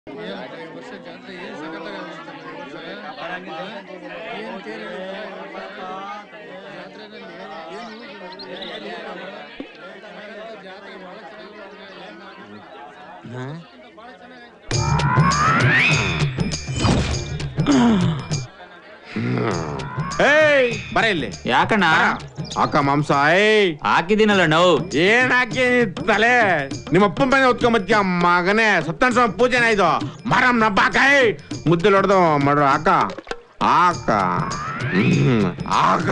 ಏಯ್ ಬರ ಇಲ್ಲಿ ಯಾಕಣ್ಣ ಅಕ್ಕ ಮಾಂಸ ಏಯ್ ಹಾಕಿದ್ದೀನಲ್ಲ ನೋವು ಏನ್ ಹಾಕಿ ತಲೆ ನಿಮ್ಮ ಅಪ್ಪನ ಮನೆ ಹೊತ್ಕೊಂಬತ್ತೀಯ ಮಗನೇ ಸತ್ತನ ಪೂಜೆನ ಇದು ಮರಂ ನಬ್ಬಾಕಾಯ್ ಮುದ್ದೆ ಹೊಡೆದು ಮಾಡ್ರು ಆಕ ಆಕ ಹ್ಮ್, ಆಕ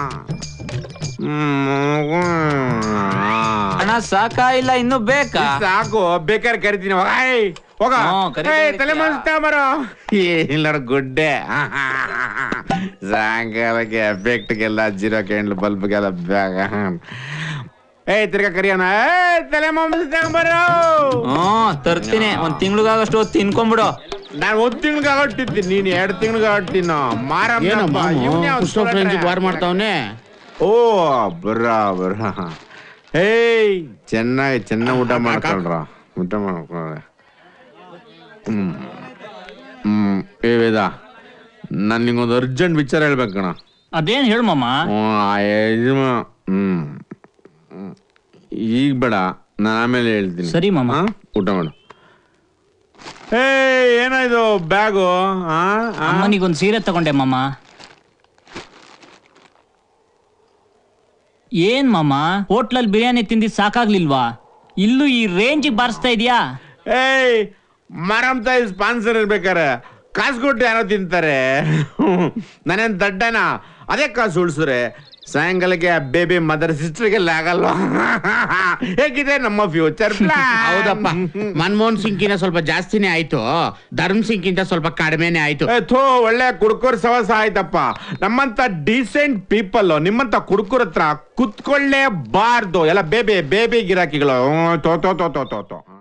ಹ್ಮ್, ಆ. ಅಣ್ಣ ಸಾಕಾ ಇಲ್ಲ ಇನ್ನು ಬೇಕಾ ಸಾಕು ಬೇಕಾದ್ರೆ ಕರಿತೀನಿ ಹೋಗ ಏಯ್, ಹೋಗ ಹ್ಮ್, ಕರಿತಾ ಏಯ್, ಇರ್ತೀಯ. ತಲೆ ಮನ್ಸ್ತಾ ಬರೋ ಇಲ್ಲ ಗುಡ್ಡೆ ಸಾಯಂಕಾಲಕ್ಕೆ ಎಫೆಕ್ಟ್ಗೆಲ್ಲ ಜೀರೋ ಕ್ಯಾಂಡ್ಲ್ ಬಲ್ಬ್ಗೆಲ್ಲ ಬ್ಯಾಗ ಏಯ್ ತಿರ್ಗಾ ಕರಿಯೋಣ ಏಯ್ ತಲೆ ಮಾಂಸ ಬರೋ ಹ್ಮ್ ತರ್ತೀನಿ ಒಂದ್ ತಿಂಗ್ಳಿಗಾಗಷ್ಟು ಹೊತ್ತು ತಿನ್ಕೊಂಬಿಡು ನಾನು ಒಂದ್ ತಿಂಗ್ಳಿಗೆ ಹೊಟ್ಟಿದ್ದೀನಿ ನೀನ್ ಎರಡ್ ತಿಂಗ್ಳಿಗೆ ಹೊಟ್ಟಿನ ಮಾರಮ್ಮ ಏನಮ್ಮ ಇವ್ನ್ ಯಾವ್ ಪುಸ್ತಕ ಫ್ರೆಂಡ್ಸ್ ಸುಳ್ಳೆ? ವಾರ್ ಮಾಡ್ತಾವನೆ ಓ ಬರ ಬರ ಏಯ್ ಚೆನ್ನಾಗಿ ಚೆನ್ನಾಗಿ ಊಟ ಮಾಡ್ಕೊಳ್ರ ಊಟ ಮಾಡ್ಕೊಳ್ರ ಹ್ಮ್ ಹ್ಮ್ ಏ ವೇದ ನಾನು ನಿಂಗೊಂದು ಅರ್ಜೆಂಟ್ ವಿಚಾರ ಹೇಳ್ಬೇಕಣ ಅದೇನ್ ಹೇಳಮ್ಮ ಹ್ಮ್, ಆ ಇದು ಮ- ಹ್ಮ್ ಹ್ಮ್. ಈಗ ಬೇಡ ನಾನು ಆಮೇಲೆ ಹೇಳ್ತೀನಿ ಸರಿ ಮಾಮ. ಹಾ? ಊಟ ಮಾಡು ಏ ಏನಾಯ್ತು ಬ್ಯಾಗು ಅಮ್ಮನಿಗೊಂದ್ ಸೀರೆ ತಗೊಂಡೆ ಮಾಮ ಏನ್ ಮಾಮ ಹೋಟ್ಲಲ್ಲಿ ಬಿರಿಯಾನಿ ತಿಂದಿ ಸಾಕಾಗ್ಲಿಲ್ವಾ ಇಲ್ಲೂ ಈ ರೇಂಜ್ ಬಾರಿಸ್ತಾ ಇದೀಯಾ ಏಯ್ ಮರಮ್ ತಾಯಿ ಸ್ಪಾನ್ಸರ್ ಇರ್ಬೇಕಾರೆ ಕಾಸು ಕೊಟ್ಟು ಯಾರೋ ತಿಂತಾರೆ ನಾನೇನ್ ದಡ್ಡನ ಅದೇ ಕಾಸು ಉಳ್ಸ್ರೆ ಸಾಯಂಕಾಲಕ್ಕೆ ಆ ಬೇಬಿ ಮದರ್ ಸಿಸ್ಟರ್ಗೆಲ್ಲ ಆಗಲ್ವಾ ಹೇಗಿದೆ ನಮ್ಮ ಫ್ಯೂಚರ್ ಹೌದಪ್ಪ ಮನಮೋಹನ್ ಸಿಂಗ್ಕಿನ ಸ್ವಲ್ಪ ಜಾಸ್ತಿನೇ ಆಯ್ತು ಧರ್ಮ್ ಸಿಂಗ್ಕಿಂತ ಸ್ವಲ್ಪ ಕಡಿಮೆನೆ ಆಯ್ತು ಥೋ ಒಳ್ಳೆ ಕುಡ್ಕೋರ್ ಸವಸ ಆಯ್ತಪ್ಪ ನಮ್ಮಂತ ಡೀಸೆಂಟ್ ಪೀಪಲ್ ನಿಮ್ಮಂತ ಕುಡ್ಕೋರ್ ಹತ್ರ ಕುತ್ಕೊಳ್ಳೇಬಾರ್ದು ಎಲ್ಲ ಬೇಬಿ ಬೇಬಿ ಗಿರಾಕಿಗಳು ಹ್ಮ್, ತೋ ತೋ ತೋ ತೋ ತೋ ತೋ